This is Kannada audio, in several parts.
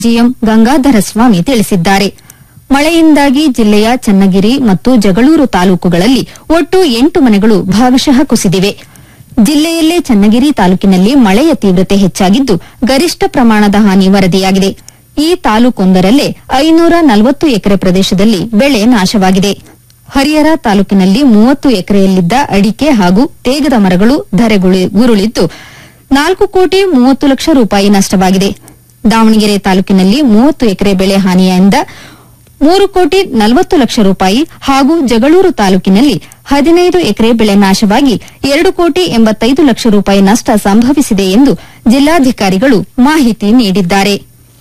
ಜಿಎಂ ಗಂಗಾಧರ ಸ್ವಾಮಿ ತಿಳಿಸಿದ್ದಾರೆ ಮಳೆಯಿಂದಾಗಿ ಜಿಲ್ಲೆಯ ಚನ್ನಗಿರಿ ಮತ್ತು ಜಗಳೂರು ತಾಲೂಕುಗಳಲ್ಲಿ ಒಟ್ಟು ಎಂಟು ಮನೆಗಳು ಭಾಗಶಃ ಕುಸಿದಿವೆ ಜಿಲ್ಲೆಯಲ್ಲೇ ಚನ್ನಗಿರಿ ತಾಲೂಕಿನಲ್ಲಿ ಮಳೆಯ ತೀವ್ರತೆ ಹೆಚ್ಚಾಗಿದ್ದು ಗರಿಷ್ಠ ಪ್ರಮಾಣದ ಹಾನಿ ವರದಿಯಾಗಿದೆ ಈ ತಾಲೂಕೊಂದರಲ್ಲೇ ಐನೂರ ನಲವತ್ತು ಎಕರೆ ಪ್ರದೇಶದಲ್ಲಿ ಬೆಳೆ ನಾಶವಾಗಿದೆ ಹರಿಹರ ತಾಲೂಕಿನಲ್ಲಿ ಮೂವತ್ತು ಎಕರೆಯಲ್ಲಿದ್ದ ಅಡಿಕೆ ಹಾಗೂ ತೇಗದ ಮರಗಳು ಧರೆಗುರುಳಿದ್ದು ನಾಲ್ಕು ಕೋಟಿ ಮೂವತ್ತು ಲಕ್ಷ ರೂಪಾಯಿ ನಷ್ಟವಾಗಿದೆ ದಾವಣಗೆರೆ ತಾಲೂಕಿನಲ್ಲಿ ಮೂವತ್ತು ಎಕರೆ ಬೆಳೆ ಹಾನಿಯಿಂದ ಮೂರು ಕೋಟಿ ನಲವತ್ತು ಲಕ್ಷ ರೂಪಾಯಿ ಹಾಗೂ ಜಗಳೂರು ತಾಲೂಕಿನಲ್ಲಿ ಹದಿನೈದು ಎಕರೆ ಬೆಳೆ ನಾಶವಾಗಿ ಎರಡು ಕೋಟಿ ಎಂಬತ್ತೈದು ಲಕ್ಷ ರೂಪಾಯಿ ನಷ್ಟ ಸಂಭವಿಸಿದೆ ಎಂದು ಜಿಲ್ಲಾಧಿಕಾರಿಗಳು ಮಾಹಿತಿ ನೀಡಿದ್ದಾರೆ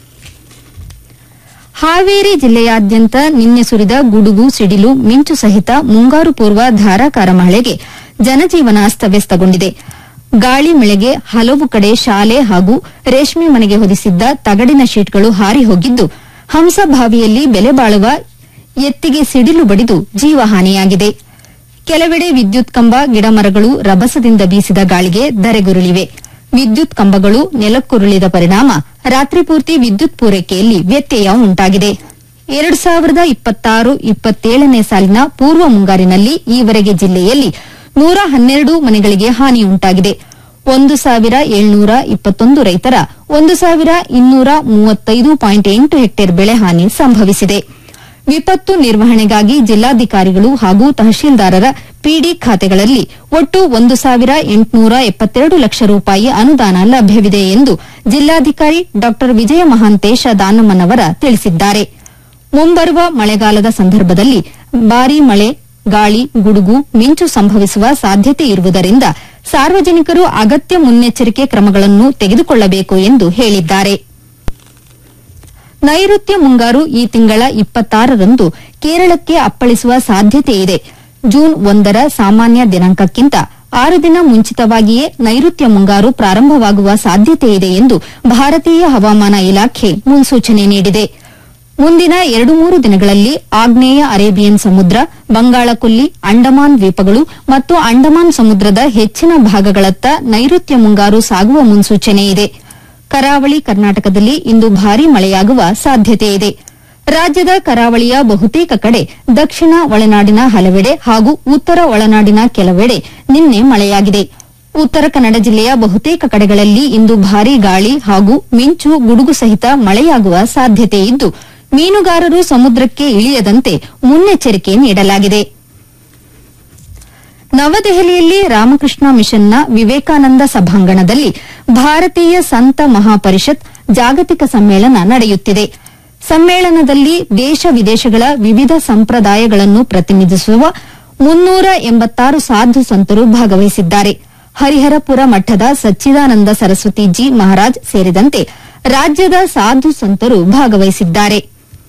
ಹಾವೇರಿ ಜಿಲ್ಲೆಯಾದ್ಯಂತ ನಿನ್ನೆ ಸುರಿದ ಗುಡುಗು ಸಿಡಿಲು ಮಿಂಚು ಸಹಿತ ಮುಂಗಾರು ಪೂರ್ವ ಧಾರಾಕಾರ ಮಳೆಗೆ ಜನಜೀವನ ಅಸ್ತವ್ಯಸ್ತಗೊಂಡಿದೆ ಗಾಳಿ ಮಳೆಗೆ ಹಲವು ಕಡೆ ಶಾಲೆ ಹಾಗೂ ರೇಷ್ಮೆ ಮನೆಗೆ ಹೊದಿಸಿದ್ದ ತಗಡಿನ ಶೀಟ್ಗಳು ಹಾರಿ ಹೋಗಿದ್ದು ಹಂಸಭಾವಿಯಲ್ಲಿ ಬೆಲೆ ಬಾಳುವ ಎತ್ತಿಗೆ ಸಿಡಿಲು ಬಡಿದು ಜೀವಹಾನಿಯಾಗಿದೆ ಕೆಲವೆಡೆ ವಿದ್ಯುತ್ ಕಂಬ ಗಿಡಮರಗಳು ರಭಸದಿಂದ ಬೀಸಿದ ಗಾಳಿಗೆ ಧರೆಗುರುಳಿವೆ ವಿದ್ಯುತ್ ಕಂಬಗಳು ನೆಲಕ್ಕುರುಳಿದ ಪರಿಣಾಮ ರಾತ್ರಿ ಪೂರ್ತಿ ವಿದ್ಯುತ್ ಪೂರೈಕೆಯಲ್ಲಿ ವ್ಯತ್ಯಯ ಉಂಟಾಗಿದೆ ಎರಡು ಸಾವಿರದ ಇಪ್ಪತ್ತಾರು ಇಪ್ಪತ್ತೇಳನೇ ಸಾಲಿನ ಪೂರ್ವ ಮುಂಗಾರಿನಲ್ಲಿ ಈವರೆಗೆ ಜಿಲ್ಲೆಯಲ್ಲಿ ನೂರ ಹನ್ನೆರಡು ಮನೆಗಳಿಗೆ ಹಾನಿಯುಂಟಾಗಿದೆ ಒಂದು ಸಾವಿರ ಏಳ್ನೂರ ಇಪ್ಪತ್ತೊಂದು ರೈತರ ಒಂದು ಸಾವಿರ ಇನ್ನೂರ ಮೂವತ್ತೈದು ಪಾಯಿಂಟ್ ಎಂಟು ಹೆಕ್ಟೇರ್ ಬೆಳೆ ಹಾನಿ ಸಂಭವಿಸಿದೆ ವಿಪತ್ತು ನಿರ್ವಹಣೆಗಾಗಿ ಜಿಲ್ಲಾಧಿಕಾರಿಗಳು ಹಾಗೂ ತಹಶೀಲ್ದಾರರ ಪಿಡಿ ಖಾತೆಗಳಲ್ಲಿ ಒಟ್ಟು ಒಂದು ಸಾವಿರ ಎಂಟುನೂರ ಎಪ್ಪತ್ತೆರಡು ಲಕ್ಷ ರೂಪಾಯಿ ಅನುದಾನ ಲಭ್ಯವಿದೆ ಎಂದು ಜಿಲ್ಲಾಧಿಕಾರಿ ಡಾ ವಿಜಯ ಮಹಾಂತೇಶ ದಾನಮ್ಮನವರ ತಿಳಿಸಿದ್ದಾರೆ ಮುಂಬರುವ ಮಳೆಗಾಲದ ಸಂದರ್ಭದಲ್ಲಿ ಭಾರೀ ಮಳೆ ಗಾಳಿ ಗುಡುಗು ಮಿಂಚು ಸಂಭವಿಸುವ ಸಾಧ್ಯತೆ ಇರುವುದರಿಂದ ಸಾರ್ವಜನಿಕರು ಅಗತ್ಯ ಮುನ್ನೆಚ್ಚರಿಕೆ ಕ್ರಮಗಳನ್ನು ತೆಗೆದುಕೊಳ್ಳಬೇಕು ಎಂದು ಹೇಳಿದ್ದಾರೆ ನೈಋತ್ಯ ಮುಂಗಾರು ಈ ತಿಂಗಳ ಇಪ್ಪತ್ತಾರರಂದು ಕೇರಳಕ್ಕೆ ಅಪ್ಪಳಿಸುವ ಸಾಧ್ಯತೆ ಇದೆ ಜೂನ್ ಒಂದರ ಸಾಮಾನ್ಯ ದಿನಾಂಕಕ್ಕಿಂತ ಆರು ದಿನ ಮುಂಚಿತವಾಗಿಯೇ ನೈಋತ್ಯ ಮುಂಗಾರು ಪ್ರಾರಂಭವಾಗುವ ಸಾಧ್ಯತೆ ಇದೆ ಎಂದು ಭಾರತೀಯ ಹವಾಮಾನ ಇಲಾಖೆ ಮುನ್ಸೂಚನೆ ನೀಡಿದೆ ಮುಂದಿನ ಎರಡು ಮೂರು ದಿನಗಳಲ್ಲಿ ಆಗ್ನೇಯ ಅರೇಬಿಯನ್ ಸಮುದ್ರ ಬಂಗಾಳಕೊಲ್ಲಿ ಅಂಡಮಾನ್ ದ್ವೀಪಗಳು ಮತ್ತು ಅಂಡಮಾನ್ ಸಮುದ್ರದ ಹೆಚ್ಚಿನ ಭಾಗಗಳತ್ತ ನೈಋತ್ಯ ಮುಂಗಾರು ಸಾಗುವ ಮುನ್ಸೂಚನೆ ಇದೆ ಕರಾವಳಿ ಕರ್ನಾಟಕದಲ್ಲಿ ಇಂದು ಭಾರೀ ಮಳೆಯಾಗುವ ಸಾಧ್ಯತೆ ಇದೆ ರಾಜ್ಯದ ಕರಾವಳಿಯ ಬಹುತೇಕ ಕಡೆ ದಕ್ಷಿಣ ಒಳನಾಡಿನ ಹಲವೆಡೆ ಹಾಗೂ ಉತ್ತರ ಒಳನಾಡಿನ ಕೆಲವೆಡೆ ನಿನ್ನೆ ಮಳೆಯಾಗಿದೆ ಉತ್ತರ ಕನ್ನಡ ಜಿಲ್ಲೆಯ ಬಹುತೇಕ ಕಡೆಗಳಲ್ಲಿ ಇಂದು ಭಾರೀ ಗಾಳಿ ಹಾಗೂ ಮಿಂಚು ಗುಡುಗು ಸಹಿತ ಮಳೆಯಾಗುವ ಸಾಧ್ಯತೆ ಇದ್ದು ಮೀನುಗಾರರು ಸಮುದ್ರಕ್ಕೆ ಇಳಿಯದಂತೆ ಮುನ್ನೆಚ್ಚರಿಕೆ ನೀಡಲಾಗಿದೆ ನವದೆಹಲಿಯಲ್ಲಿ ರಾಮಕೃಷ್ಣ ಮಿಷನ್ನ ವಿವೇಕಾನಂದ ಸಭಾಂಗಣದಲ್ಲಿ ಭಾರತೀಯ ಸಂತ ಮಹಾಪರಿಷತ್ ಜಾಗತಿಕ ಸಮ್ಮೇಳನ ನಡೆಯುತ್ತಿದೆ ಸಮ್ಮೇಳನದಲ್ಲಿ ದೇಶ ವಿದೇಶಗಳ ವಿವಿಧ ಸಂಪ್ರದಾಯಗಳನ್ನು ಪ್ರತಿನಿಧಿಸುವ ಮುನ್ನೂರ ಎಂಬತ್ತಾರು ಸಾಧು ಸಂತರು ಭಾಗವಹಿಸಿದ್ದಾರೆ ಹರಿಹರಪುರ ಮಠದ ಸಚ್ಚಿದಾನಂದ ಸರಸ್ವತಿ ಜಿ ಮಹಾರಾಜ್ ಸೇರಿದಂತೆ ರಾಜ್ಯದ ಸಾಧು ಸಂತರು ಭಾಗವಹಿಸಿದ್ದಾರೆ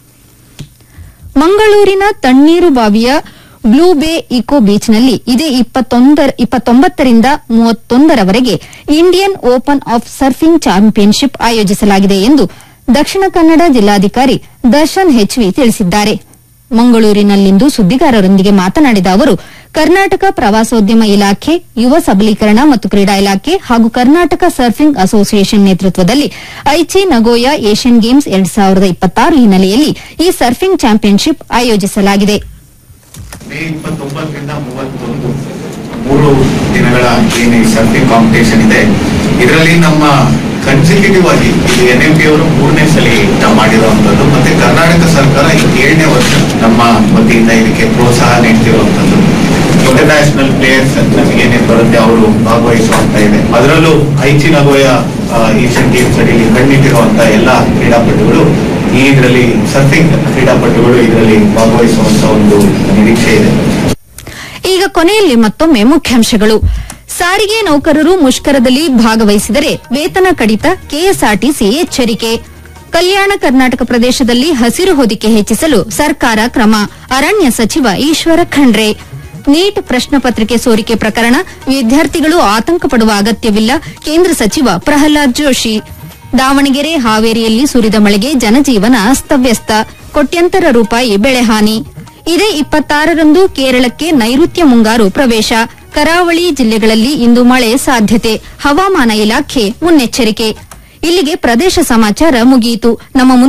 ಮಂಗಳೂರಿನ ತಣ್ಣೀರು ಬಾವಿಯ ಬ್ಲೂ ಬೇ ಇಕೋ ಬೀಚ್ನಲ್ಲಿ ಇದೇ ಇಪ್ಪತ್ತೊಂಬತ್ತರಿಂದ ಮೂವತ್ತೊಂದರವರೆಗೆ Indian open of surfing championship ಆಯೋಜಿಸಲಾಗಿದೆ ಎಂದು ದಕ್ಷಿಣ ಕನ್ನಡ ಜಿಲ್ಲಾಧಿಕಾರಿ ದರ್ಶನ್ ಹೆಚ್ವಿ ತಿಳಿಸಿದ್ದಾರೆ ಮಂಗಳೂರಿನಲ್ಲಿಂದು ಸುದ್ದಿಗಾರರೊಂದಿಗೆ ಮಾತನಾಡಿದ ಅವರು ಕರ್ನಾಟಕ ಪ್ರವಾಸೋದ್ಯಮ ಇಲಾಖೆ ಯುವ ಸಬಲೀಕರಣ ಮತ್ತು ಕ್ರೀಡಾ ಇಲಾಖೆ ಹಾಗೂ ಕರ್ನಾಟಕ ಸರ್ಫಿಂಗ್ ಅಸೋಸಿಯೇಷನ್ ನೇತೃತ್ವದಲ್ಲಿ ಐಚಿ ನಗೋಯಾ ಏಷ್ಯನ್ ಗೇಮ್ಸ್ ಎರಡ್ ಸಾವಿರದ ಇಪ್ಪತ್ತಾರು ಹಿನ್ನೆಲೆಯಲ್ಲಿ ಈ ಸರ್ಫಿಂಗ್ ಚಾಂಪಿಯನ್ಶಿಪ್ ಆಯೋಜಿಸಲಾಗಿದೆ ಮೇ ಇಪ್ಪತ್ತೊಂಬತ್ತರಿಂದ ಮೂವತ್ತೊಂದು ಮೂರು ದಿನಗಳ ಏನು ಈ ಸರ್ಫಿಂಗ್ ಕಾಂಪಿಟೇಷನ್ ಇದೆ ಇದರಲ್ಲಿ ನಮ್ಮ ಕನ್ಸಿಕ್ಯೂಟಿವ್ ಆಗಿ ಇದು ಎನ್ ಎಂ ಪಿ ಅವರು ಮೂರನೇ ಸಲ ನಾವು ಮಾಡಿರುವಂತದ್ದು ಮತ್ತೆ ಕರ್ನಾಟಕ ಸರ್ಕಾರ ಇದು ಏಳನೇ ವರ್ಷ ನಮ್ಮ ವತಿಯಿಂದ ಇದಕ್ಕೆ ಪ್ರೋತ್ಸಾಹ ನೀಡ್ತಿರುವಂತದ್ದು ಇಂಟರ್ನ್ಯಾಷನಲ್ ಪ್ಲೇಯರ್ಸ್ ನಮಗೇನೇನು ಬರುತ್ತೆ ಅವರು ಭಾಗವಹಿಸುವಂತ ಇದೆ ಅದರಲ್ಲೂ ಐಚಿ ನಗೋಯ ಏಷ್ಯನ್ ಗೇಮ್ಸ್ ಅಡಿಯಲ್ಲಿ ಕಣ್ಣಿಟ್ಟಿರುವಂತ ಎಲ್ಲ ಕ್ರೀಡಾಪಟುಗಳು ಈ ಇದರಲ್ಲಿ ಸರ್ಫಿಂಗ್ ಕ್ರೀಡಾಪಟುಗಳು ಇದರಲ್ಲಿ ಭಾಗವಹಿಸುವಂತ ಒಂದು ನಿರೀಕ್ಷೆ ಇದೆ ಈಗ ಕೊನೆಯಲ್ಲಿ ಮತ್ತೊಮ್ಮೆ ಮುಖ್ಯಾಂಶಗಳು ಸಾರಿಗೆ ನೌಕರರು ಮುಷ್ಕರದಲ್ಲಿ ಭಾಗವಹಿಸಿದರೆ ವೇತನ ಕಡಿತ ಕೆಎಸ್ಆರ್ಟಿಸಿ ಎಚ್ಚರಿಕೆ ಕಲ್ಯಾಣ ಕರ್ನಾಟಕ ಪ್ರದೇಶದಲ್ಲಿ ಹಸಿರು ಹೊದಿಕೆ ಹೆಚ್ಚಿಸಲು ಸರ್ಕಾರ ಕ್ರಮ ಅರಣ್ಯ ಸಚಿವ ಈಶ್ವರ ಖಂಡ್ರೆ ನೀಟ್ ಪ್ರಶ್ನೆ ಪತ್ರಿಕೆ ಸೋರಿಕೆ ಪ್ರಕರಣ ವಿದ್ಯಾರ್ಥಿಗಳು ಆತಂಕ ಪಡುವ ಅಗತ್ಯವಿಲ್ಲ ಕೇಂದ್ರ ಸಚಿವ ಪ್ರಹ್ಲಾದ್ ಜೋಶಿ ದಾವಣಗೆರೆ ಹಾವೇರಿಯಲ್ಲಿ ಸುರಿದ ಮಳೆಗೆ ಜನಜೀವನ ಅಸ್ತವ್ಯಸ್ತ ಕೋಟ್ಯಂತರ ರೂಪಾಯಿ ಬೆಳೆ ಹಾನಿ ಇದೇ ಇಪ್ಪತ್ತಾರರಂದು ಕೇರಳಕ್ಕೆ ನೈಋತ್ಯ ಮುಂಗಾರು ಪ್ರವೇಶ ಕರಾವಳಿ ಜಿಲ್ಲೆಗಳಲ್ಲಿ ಇಂದು ಮಳೆ ಸಾಧ್ಯತೆ ಹವಾಮಾನ ಇಲಾಖೆ ಮುನ್ನೆಚ್ಚರಿಕೆ ಇಲ್ಲಿಗೆ ಪ್ರದೇಶ ಸಮಾಚಾರ ಮುಗಿಯಿತು ನಮ್ಮ